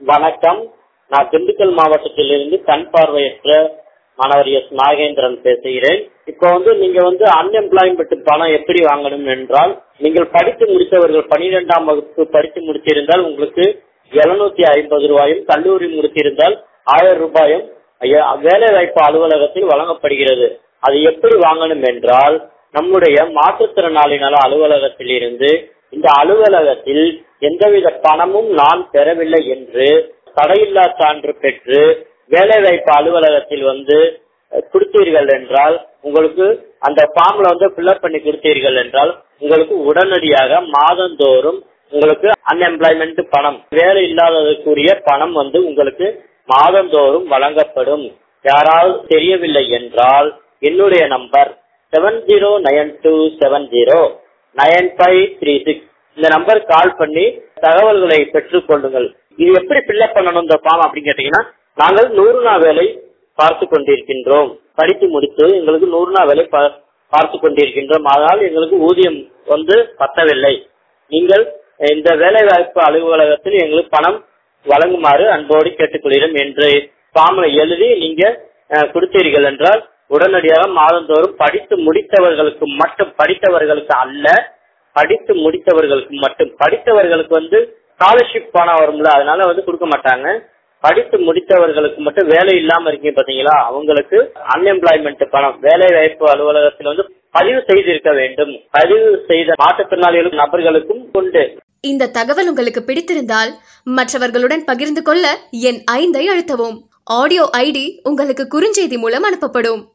வணக்கம் நான் திண்டுக்கல் மாவட்டத்திலிருந்து கண் பார்வையற்ற மாணவர் எஸ் நாகேந்திரன் பேசுகிறேன் இப்போ வந்து நீங்க வந்து அன்எம்ப்ளாய்மெண்ட் பணம் எப்படி வாங்கணும் என்றால் நீங்கள் படித்து முடித்தவர்கள் பனிரெண்டாம் வகுப்பு படித்து முடித்திருந்தால் உங்களுக்கு எழுநூத்தி ஐம்பது ரூபாயும் கல்லூரி முடித்திருந்தால் ஆயிரம் ரூபாயும் வேலை வாய்ப்பு அலுவலகத்தில் வழங்கப்படுகிறது அது எப்படி வாங்கணும் என்றால் நம்முடைய மாற்றுத்திறனாளி நல அலுவலகத்தில் இருந்து இந்த அலுவலகத்தில் எந்தவித பணமும் நான் பெறவில்லை என்று தடையில்லா சான்று பெற்று வேலைவாய்ப்பு அலுவலகத்தில் வந்து கொடுத்தீர்கள் என்றால் உங்களுக்கு அந்த ஃபார்ம்ல வந்து ஃபில்அப் பண்ணி கொடுத்தீர்கள் என்றால் உங்களுக்கு உடனடியாக மாதந்தோறும் உங்களுக்கு அன்எம்ப்ளாய்மெண்ட் பணம் வேலை இல்லாததற்குரிய பணம் வந்து உங்களுக்கு மாதந்தோறும் வழங்கப்படும் யாராவது தெரியவில்லை என்றால் என்னுடைய number seven zero nine two seven zero nine five three six இந்த நம்பர் கால் பண்ணி தகவல்களை பெற்றுக் கொள்ளுங்கள் இது எப்படி ஃபில்அப் பண்ணணும் இந்த ஃபார்ம் அப்படின்னு கேட்டீங்கன்னா நாங்கள் நூறு நாள் வேலை பார்த்து கொண்டிருக்கின்றோம் படித்து முடித்து எங்களுக்கு நூறு நாள் வேலை பார்த்து கொண்டிருக்கின்றோம் அதனால் எங்களுக்கு ஊதியம் வந்து பத்தவில்லை நீங்கள் இந்த வேலை வாய்ப்பு அலுவலகத்தில் எங்களுக்கு பணம் வழங்குமாறு அன்போடு கேட்டுக்கொள்கிறோம் என்று ஃபார்ம்ல எழுதி நீங்க கொடுத்தீர்கள் என்றால் உடனடியாக மாதந்தோறும் படித்து முடித்தவர்களுக்கு மட்டும் படித்தவர்களுக்கு அல்ல படித்து முடித்தவர்களுக்கு மட்டும் படித்தவர்களுக்கு வந்து ஸ்காலர்ஷிப் பணம் வரும்ல அதனால வந்து கொடுக்க மாட்டாங்க படித்து முடித்தவர்களுக்கு மட்டும் வேலை இல்லாம இருக்கீங்க பாத்தீங்களா அவங்களுக்கு அன்எம்ப்ளாய்மெண்ட் பணம் வேலை வாய்ப்பு அலுவலகத்தில் வந்து பதிவு செய்திருக்க வேண்டும் பதிவு செய்த மாற்றுத்திறனாளிகளுக்கும் நபர்களுக்கும் உண்டு இந்த தகவல் உங்களுக்கு பிடித்திருந்தால் மற்றவர்களுடன் பகிர்ந்து கொள்ள என் ஐந்தை அழுத்தவும் ஆடியோ ஐடி உங்களுக்கு குறுஞ்செய்தி மூலம் அனுப்பப்படும்